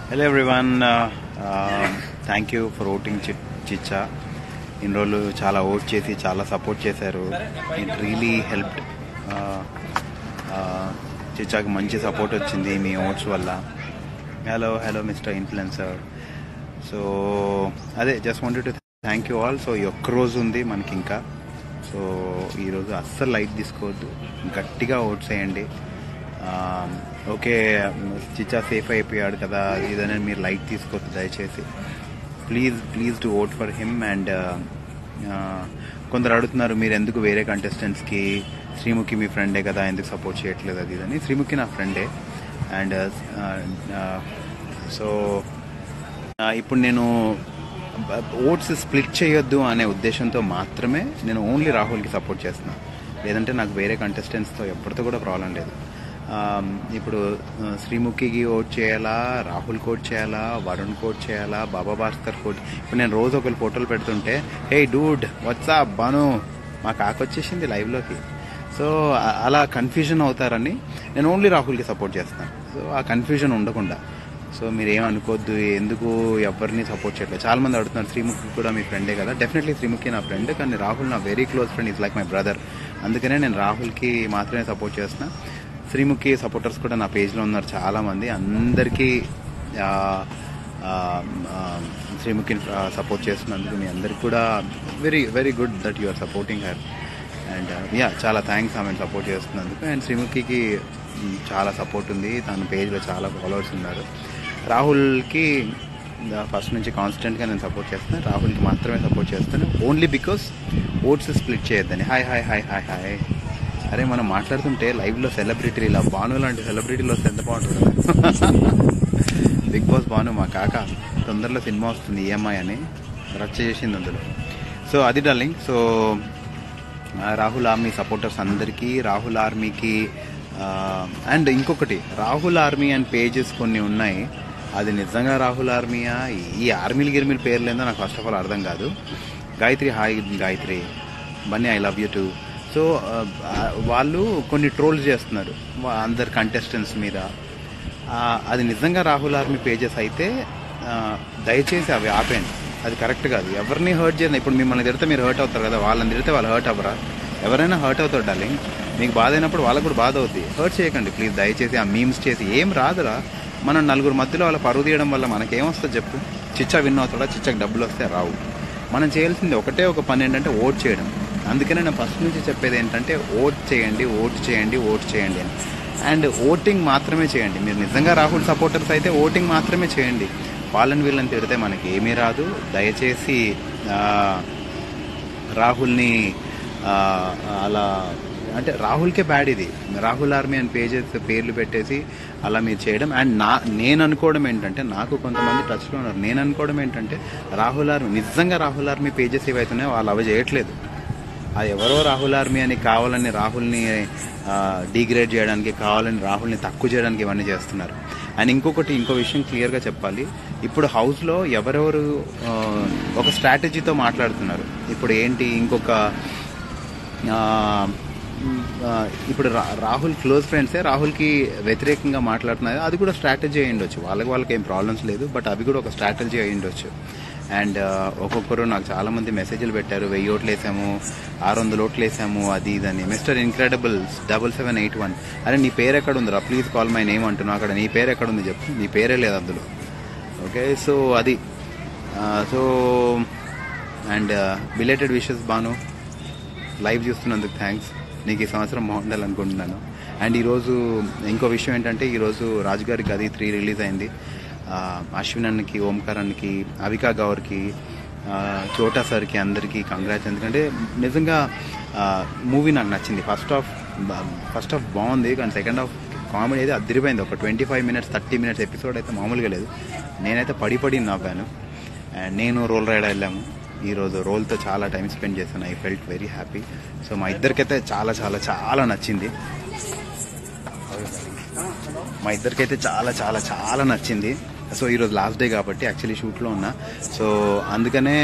hello everyone thank you for voting చిచ్చా ఇన్ని రోజులు చాలా ఓట్ చేసి చాలా సపోర్ట్ చేశారు ఇట్ రియలీ హెల్ప్ చిచ్చాకి మంచి సపోర్ట్ వచ్చింది మీ ఓట్స్ వల్ల hello hello mister influencer so అదే just wanted to thank you all so ఈ ఒక్క రోజు ఉంది మనకి ఇంకా సో ఈరోజు అస్సలు లైట్ తీసుకోవద్దు గట్టిగా ఓట్స్ వేయండి ఓకే చిచ్చా సేఫ్ అయిపోయాడు కదా ఇదనే మీరు లైట్ తీసుకోవద్దు దయచేసి please please to vote for him and కొందరు అడుగుతున్నారు మీరు ఎందుకు వేరే కంటెస్టెంట్స్కి శ్రీముఖి మీ ఫ్రెండే కదా ఎందుకు సపోర్ట్ చేయట్లేదు అది ఇదని శ్రీముఖి నా ఫ్రెండే అండ్ సో ఇప్పుడు నేను ఓట్స్ స్ప్లిట్ చేయొద్దు అనే ఉద్దేశంతో మాత్రమే నేను ఓన్లీ రాహుల్కి సపోర్ట్ చేస్తున్నాను లేదంటే నాకు వేరే కంటెస్టెంట్స్తో ఎప్పటితో కూడా ప్రాబ్లం లేదు ఇప్పుడు శ్రీముఖికి ఓట్ చేయాలా రాహుల్ కోట్ చేయాలా వరుణ్ కోట్ చేయాలా బాబా భాస్కర్ కోట్ ఇప్పుడు నేను రోజు ఒకరు ఫోటోలు పెడుతుంటే హే డూడ్ వాట్సాప్ బాను మా కాకొచ్చేసింది లైవ్లోకి సో అలా కన్ఫ్యూజన్ అవుతారని నేను ఓన్లీ రాహుల్కి సపోర్ట్ చేస్తాను సో ఆ కన్ఫ్యూజన్ ఉండకుండా సో మీరు ఏమనుకోవద్దు ఎందుకు ఎవరిని సపోర్ట్ చేయట్లేదు చాలా మంది అడుగుతున్నారు శ్రీముఖి కూడా మీ ఫ్రెండే కదా డెఫినెట్లీ శ్రీముఖి నా ఫ్రెండ్ కానీ రాహుల్ నా very close friend is like my brother అందుకనే నేను రాహుల్కి మాత్రమే సపోర్ట్ చేస్తున్నా శ్రీముఖి సపోర్టర్స్ కూడా నా పేజ్లో ఉన్నారు చాలామంది అందరికీ శ్రీముఖిని సపోర్ట్ చేస్తున్నందుకు మీ అందరికి కూడా very very good that you are supporting her and yeah చాలా థ్యాంక్స్ ఆమెను సపోర్ట్ చేస్తున్నందుకు అండ్ శ్రీముఖికి చాలా సపోర్ట్ ఉంది తన పేజ్లో చాలా ఫాలోవర్స్ ఉన్నారు రాహుల్కి ఫస్ట్ నుంచి కాన్స్టెంట్గా నేను సపోర్ట్ చేస్తాను రాహుల్కి మాత్రమే సపోర్ట్ చేస్తాను ఓన్లీ బికాస్ ఓట్స్ స్ప్లిట్ చేయొద్దని hi hi hi hi hi అరే మనం మాట్లాడుతుంటే లైవ్లో సెలబ్రిటీ ఇలా భాను లాంటి సెలబ్రిటీలో వస్తే ఎంత బాగుంటుంది బిగ్ బాస్ భాను మా కాక తొందరలో సినిమా వస్తుంది ఈఎంఐ అని రచ్చ చేసింది అందులో సో అది darling so Rahul army supporters అందరికీ రాహుల్ ఆర్మీకి అండ్ ఇంకొకటి రాహుల్ ఆర్మీ అండ్ పేజెస్ కొన్ని ఉన్నాయి అది నిజంగా రాహుల్ ఆర్మీయా ఈ ఆర్మీలు గిర్మీల పేర్లు ఏందో నాకు ఫస్ట్ ఆఫ్ ఆల్ అర్థం కాదు Gayatri hi Gayatri Bunny I love you too so వాళ్ళు కొన్ని ట్రోల్స్ చేస్తున్నారు అందరు కంటెస్టెంట్స్ మీద అది నిజంగా రాహుల్ ఆర్మీ పేజెస్ అయితే దయచేసి అవి ఆపేయండి అది కరెక్ట్ కాదు ఎవరిని హర్ట్ చేయండి ఇప్పుడు మిమ్మల్ని తిడితే మీరు హర్ట్ అవుతారు కదా వాళ్ళని తిడితే వాళ్ళు హర్ట్ అవ్వరా ఎవరైనా హర్ట్ అవుతారు డార్లింగ్ మీకు బాధ అయినప్పుడు వాళ్ళకు కూడా బాధ అవుద్ది హర్ట్ చేయకండి ప్లీజ్ దయచేసి ఆ మీమ్స్ చేసి ఏం రాదురా మనం నలుగురు మధ్యలో వాళ్ళ పరువు తీయడం వల్ల మనకేమొస్తుంది చెప్పు చిచ్చా విన్ అవుతాడా చిచ్చాకి డబ్బులు వస్తే రావు మనం చేయాల్సింది ఒకటే ఒక పని ఏంటంటే ఓట్ చేయడం అందుకనే నేను ఫస్ట్ నుంచి చెప్పేది ఏంటంటే ఓట్ చేయండి ఓట్ చేయండి ఓట్ చేయండి అని అండ్ ఓటింగ్ మాత్రమే చేయండి మీరు నిజంగా రాహుల్ సపోర్టర్స్ అయితే ఓటింగ్ మాత్రమే చేయండి వాళ్ళని వీళ్ళని తిడితే మనకి ఏమీ రాదు దయచేసి రాహుల్ని అలా అంటే రాహుల్కే బ్యాడ్ ఇది రాహుల్ ఆర్మీ అని పేజెస్ పేర్లు పెట్టేసి అలా మీరు చేయడం అండ్ నా నేను అనుకోవడం ఏంటంటే నాకు కొంతమంది టచ్లో ఉన్నారు నేను అనుకోవడం ఏంటంటే రాహుల్ ఆర్మీ నిజంగా రాహుల్ ఆర్మీ పేజెస్ ఏవైతున్నాయో వాళ్ళు అవి చేయట్లేదు అది ఎవరో రాహుల్ ఆర్మీ అని కావాలని రాహుల్ని డిగ్రేడ్ చేయడానికి కావాలని రాహుల్ని తక్కువ చేయడానికి ఇవన్నీ చేస్తున్నారు అండ్ ఇంకొకటి ఇంకో విషయం క్లియర్గా చెప్పాలి ఇప్పుడు హౌస్లో ఎవరెవరు ఒక స్ట్రాటజీతో మాట్లాడుతున్నారు ఇప్పుడు ఏంటి ఇంకొక ఇప్పుడు రాహుల్ క్లోజ్ ఫ్రెండ్సే రాహుల్కి వ్యతిరేకంగా మాట్లాడుతున్నారు అది కూడా స్ట్రాటజీ అయి ఉండొచ్చు వాళ్ళకి వాళ్ళకి ఏం ప్రాబ్లమ్స్ లేదు బట్ అవి కూడా ఒక స్ట్రాటజీ అయి ఉండొచ్చు అండ్ ఒక్కొక్కరు నాకు చాలామంది మెసేజ్లు పెట్టారు వెయ్యి ఓట్లు వేసాము ఆరు వందల ఓట్లు వేసాము అది ఇదని mister Incredibles double seven eight one అరే నీ పేరు ఎక్కడ ఉందిరా ప్లీజ్ కాల్ మై నేమ్ అంటున్నావు అక్కడ నీ పేరు ఎక్కడ ఉంది చెప్పు నీ పేరే లేదు అందులో ఓకే సో అది so and belated wishes Banu live చూస్తున్నందుకు థ్యాంక్స్ నీకు ఈ సంవత్సరం బాగుండాలనుకుంటున్నాను అండ్ ఈరోజు ఇంకో విషయం ఏంటంటే ఈరోజు రాజుగారి గది త్రీ రిలీజ్ అయింది అశ్విన్ అన్నకి ఓంకార్ అన్నకి అవికా గౌర్కి చోటా సార్కి అందరికీ కంగ్రాట్స్ ఎందుకంటే నిజంగా మూవీ నాకు నచ్చింది ఫస్ట్ హాఫ్ ఫస్ట్ హాఫ్ బాగుంది కానీ సెకండ్ హాఫ్ కామెడీ అయితే అదిరిపోయింది ఒక twenty five minutes thirty minutes episode అయితే మామూలుగా లేదు నేనైతే పడి పడి నవ్వాను అండ్ నేను రోల్ రైడ్ వెళ్ళాము ఈరోజు రోల్తో చాలా టైం స్పెండ్ చేశాను I felt very happy so మా ఇద్దరికైతే చాలా చాలా చాలా నచ్చింది మా ఇద్దరికైతే చాలా చాలా చాలా నచ్చింది సో ఈరోజు లాస్ట్ డే కాబట్టి యాక్చువల్లీ షూట్లో ఉన్నా సో అందుకనే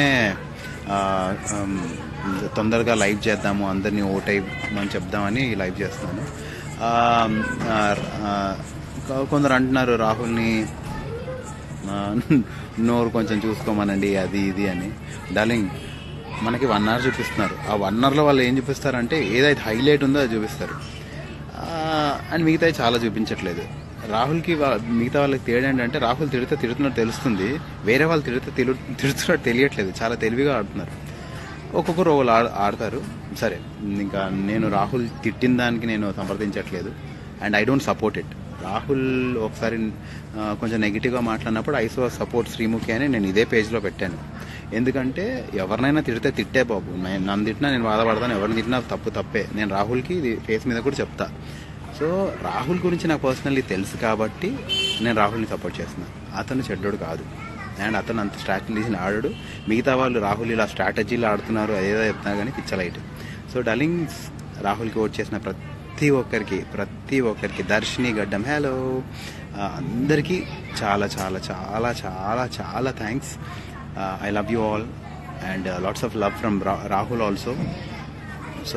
తొందరగా లైవ్ చేద్దాము అందరినీ ఓట్ అయ్యమని చెప్దామని లైవ్ చేస్తున్నాను కొందరు అంటున్నారు రాహుల్ని ఆ, నోరు కొంచెం చూసుకోమనండి అది ఇది అని డార్లింగ్ మనకి వన్ అవర్ చూపిస్తున్నారు ఆ వన్ అవర్లో వాళ్ళు ఏం చూపిస్తారంటే ఏదైతే హైలైట్ ఉందో అది చూపిస్తారు అండ్ మిగతా చాలా చూపించట్లేదు రాహుల్కి వా- మిగతా వాళ్ళకి తేడా ఏంటంటే రాహుల్ తిడితే తిడుతున్నట్టు తెలుస్తుంది వేరే వాళ్ళు తిడితే తిడు తిడుతున్నట్టు తెలియట్లేదు చాలా తెలివిగా ఆడుతున్నారు ఒక్కొక్కరు ఒకరు ఆడ ఆడతారు సరే ఇంకా నేను రాహుల్ తిట్టిన దానికి నేను సంప్రదించట్లేదు and I don't support it Rahul ఒకసారి ఆ, కొంచెం నెగిటివ్గా మాట్లాడినప్పుడు ఐ సో సపోర్ట్ శ్రీముఖి అని నేను ఇదే పేజ్లో పెట్టాను ఎందుకంటే ఎవరినైనా తిడితే తిట్టే బాబు నేను నన్ను తిట్టినా నేను బాధపడతాను ఎవరిని తిట్టినా తప్పు తప్పే నేను రాహుల్కి ఇది ఫేస్ మీద కూడా చెప్తా సో రాహుల్ గురించి నాకు పర్సనల్లీ తెలుసు కాబట్టి నేను రాహుల్ని సపోర్ట్ చేస్తున్నాను అతను చెడ్డోడు కాదు అండ్ అతను అంత స్ట్రాటజీని ఆడాడు మిగతా వాళ్ళు రాహుల్ ఇలా స్ట్రాటజీలు ఆడుతున్నారు అదేదో చెప్తున్నారు కానీ పిచ్చలైట్ సో డలింగ్స్ రాహుల్కి ఓట్ చేసిన ప్రతి ఒక్కరికి ప్రతి ఒక్కరికి దర్శిని గడ్డం హలో అందరికీ చాలా చాలా చాలా చాలా చాలా thanks I love you all and lots of love from Rahul also so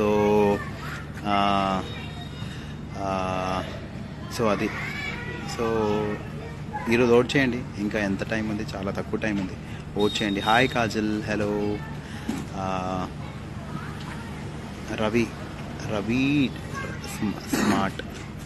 so అది సో ఈరోజు ఓట్ చేయండి ఇంకా ఎంత టైం ఉంది చాలా తక్కువ టైం ఉంది ఓట్ చేయండి హాయ్ కాజల్ హలో రవి రవి స్మ- స్మార్ట్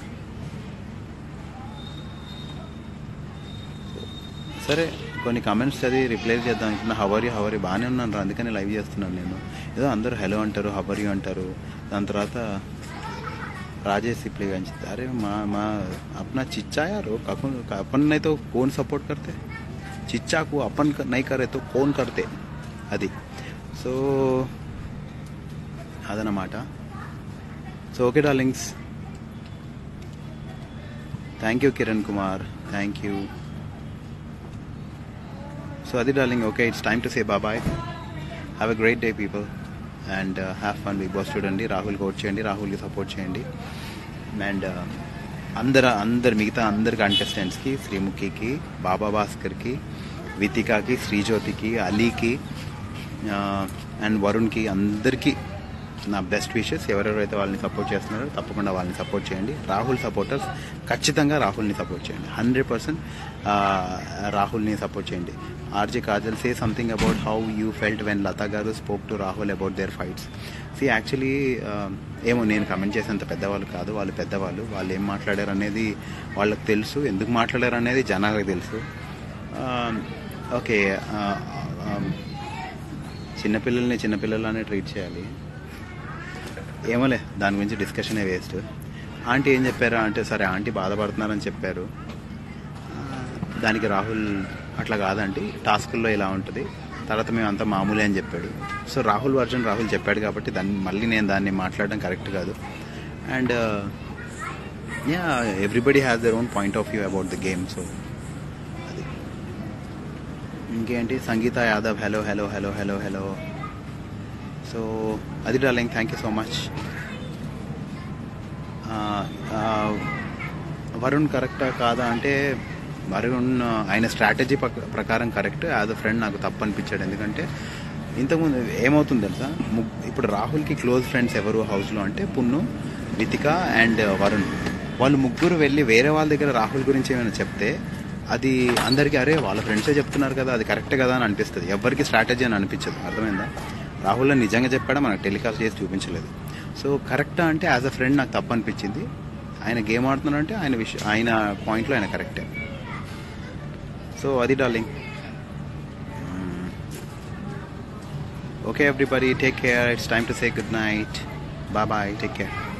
సరే కొన్ని కమెంట్స్ చదివి రిప్లై చేద్దాం అనుకున్నా హవరి హవరి బాగానే ఉన్నాను రా అందుకని లైవ్ చేస్తున్నాను నేను ఏదో అందరూ హలో అంటారు హవరి అంటారు దాని తర్వాత राजेश सिपली गंज अरे माँ माँ अपना चिच्चा यार वो अपन अपन नहीं तो कौन सपोर्ट करते चिच्चा को अपन क- नहीं करे तो कौन करते అది సో అదనమాట so okay darlings thank you Kiran Kumar thank you so అది darling okay it's time to say bye bye have a great day people and have fun Bigg Boss చూడండి రాహుల్ కోట్ చేయండి రాహుల్కి సపోర్ట్ చేయండి అండ్ అందరు అందరు మిగతా అందరి కంటెస్టెంట్స్కి శ్రీముఖికి బాబా భాస్కర్కి వితికాకి శ్రీజ్యోతికి అలీకి అండ్ వరుణ్కి అందరికీ నా బెస్ట్ విషెస్ ఎవరెవరైతే వాళ్ళని సపోర్ట్ చేస్తున్నారో తప్పకుండా వాళ్ళని సపోర్ట్ చేయండి రాహుల్ సపోర్టర్స్ ఖచ్చితంగా రాహుల్ని సపోర్ట్ చేయండి హండ్రెడ్ పర్సెంట్ రాహుల్ని సపోర్ట్ చేయండి RJ Kajal say something about how you felt when Lata గారు spoke to Rahul about their fights see actually ఏమో నేను కమెంట్ చేసేంత పెద్దవాళ్ళు కాదు వాళ్ళు పెద్దవాళ్ళు వాళ్ళు ఏం మాట్లాడారు అనేది వాళ్ళకి తెలుసు ఎందుకు మాట్లాడారు అనేది జనాలకు తెలుసు ఓకే చిన్నపిల్లల్ని చిన్నపిల్లలనే ట్రీట్ చేయాలి ఏమోలే దాని గురించి డిస్కషనే వేస్ట్ ఆంటీ ఏం చెప్పారా అంటే సరే ఆంటీ బాధపడుతున్నారని చెప్పారు ఆ, దానికి రాహుల్ అట్లా కాదండి టాస్కుల్లో ఇలా ఉంటుంది తర్వాత మేము అంతా మామూలే అని చెప్పాడు సో రాహుల్ వర్జన్ రాహుల్ చెప్పాడు కాబట్టి దాన్ని మళ్ళీ నేను దాన్ని మాట్లాడడం కరెక్ట్ కాదు and yeah everybody has their own point of view about the game so అది ఇంకేంటి Sangeetha Yadav hello hello hello hello hello so అది darling thank you so much Varun కరెక్టా కాదా అంటే వరుణ్ ఆయన స్ట్రాటజీ ప్రకారం కరెక్ట్ యాజ్ అ ఫ్రెండ్ నాకు తప్పు అనిపించాడు ఎందుకంటే ఇంతకుముందు ఏమవుతుంది తెలుసా ముగ్- ఇప్పుడు రాహుల్కి క్లోజ్ ఫ్రెండ్స్ ఎవరు హౌస్లో అంటే పున్ను వితిక అండ్ వరుణ్ వాళ్ళు ముగ్గురు వెళ్ళి వేరే వాళ్ళ దగ్గర రాహుల్ గురించి ఏమైనా చెప్తే అది అందరికీ అరే వాళ్ళ ఫ్రెండ్సే చెప్తున్నారు కదా అది కరెక్ట్ కదా అని అనిపిస్తుంది ఎవరికి స్ట్రాటజీ అని అనిపించదు అర్థమైందా రాహుల్ నిజంగా చెప్పాడా మనకు టెలికాస్ట్ చేసి చూపించలేదు సో కరెక్టా అంటే యాజ్ అ ఫ్రెండ్ నాకు తప్పు అనిపించింది ఆయన గేమ్ ఆడుతున్నారంటే ఆయన విషయం ఆయన పాయింట్లో ఆయన కరెక్టే సో అది darling okay everybody take care it's time to say good night bye bye take care